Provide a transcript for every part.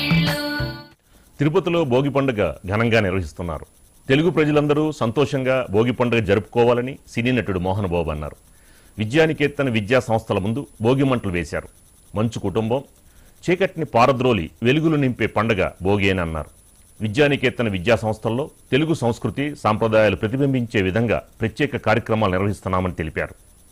తిరుపతిలో భోగి పండుగ ఘనంగా నిర్వహిస్తున్నారు తెలుగు ప్రజలందరూ సంతోషంగా భోగి పండుగ జరుపుకోవాలని సినీ నటుడు మోహన్ బాబు అన్నారు విద్యానికేతన విద్యా సంస్థల ముందు భోగి మంటలు వేశారు మంచు కుటుంబం చీకటిని పారద్రోలి వెలుగులు నింపే పండుగ భోగి అని అన్నారు విద్యానికేతన విద్యా సంస్థల్లో తెలుగు సంస్కృతి సాంప్రదాయాలు ప్రతిబింబించే విధంగా ప్రత్యేక కార్యక్రమాలు నిర్వహిస్తున్నామని తెలిపారు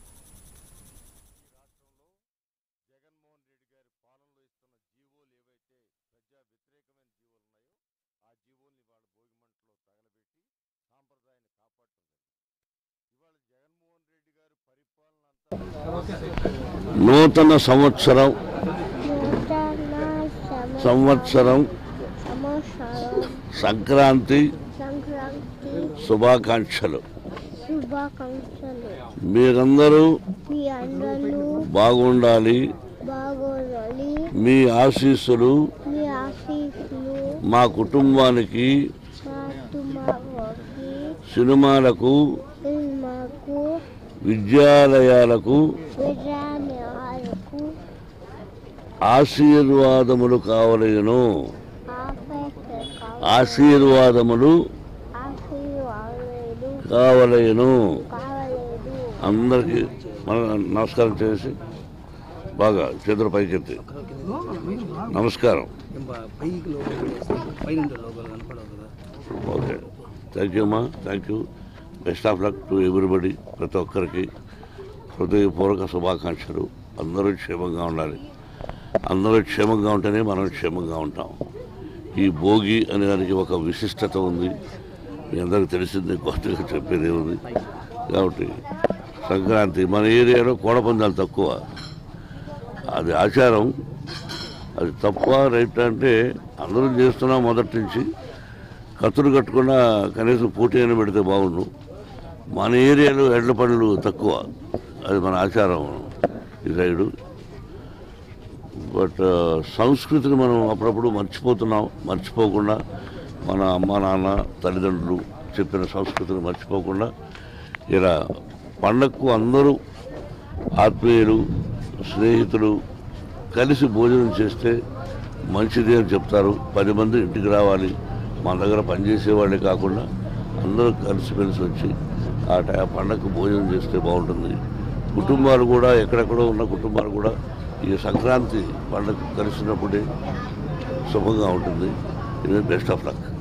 నూతన సంవత్సరం నూతన సంవత్సరం సంవత్సరం సంక్రాంతి సంక్రాంతి శుభాకాంక్షలు శుభాకాంక్షలు మీరందరూ మీ అందరూ బాగుండాలి బాగోవాలి మీ ఆశీస్సులు మీ ఆశీస్సులు మా కుటుంబానికి మా కుమారుకి సినిమాలకు మాకు విద్యాలయాలకు విజయాలకు ఆశీర్వాదములు కావలేను ఆపేస్తారు ఆశీర్వాదములు ఆశీర్వాదాలు కావలేను కావలేదు అందరికీ మన నమస్కారం చేసి బాగా చేతులు పైకెత్తి నమస్కారం పైకి లోపల పైన లోపల కనపడవు కదా ఓకే థ్యాంక్ యూ అమ్మా thank you best of luck to everybody ప్రతి ఒక్కరికి హృదయపూర్వక శుభాకాంక్షలు అందరూ క్షేమంగా ఉండాలి అందరూ క్షేమంగా ఉంటేనే మనం క్షేమంగా ఉంటాం ఈ భోగి అనే దానికి ఒక విశిష్టత ఉంది మీ అందరికీ తెలిసింది కొత్తగా చెప్పేది ఉంది కాబట్టి సంక్రాంతి మన ఏరియాలో కోడపందాలు తక్కువ అది ఆచారం అది తప్ప రైట్ అంటే అందరూ చేస్తున్నాం మొదటి నుంచి కత్తులు కట్టకుండా కనీసం పోటీ అయినా పెడితే బాగుండు మన ఏరియాలో ఎడ్ల పనులు తక్కువ అది మన ఆచారం ఈ సైడు బట్ సంస్కృతిని మనం అప్పుడప్పుడు మర్చిపోతున్నాం మర్చిపోకుండా మన అమ్మ నాన్న తల్లిదండ్రులు చెప్పిన సంస్కృతిని మర్చిపోకుండా ఇలా పండగకు అందరూ ఆత్మీయులు స్నేహితులు కలిసి భోజనం చేస్తే మంచిది అని చెప్తారు పది మంది ఇంటికి రావాలి మన దగ్గర పనిచేసే వాళ్ళే కాకుండా అందరూ కలిసిమెలిసి వచ్చి ఆ టై ఆ పండగకు భోజనం చేస్తే బాగుంటుంది కుటుంబాలు కూడా ఎక్కడెక్కడో ఉన్న కుటుంబాలు కూడా ఈ సంక్రాంతి పండగ కలిసినప్పుడే శుభంగా ఉంటుంది ఇది బెస్ట్ ఆఫ్ లక్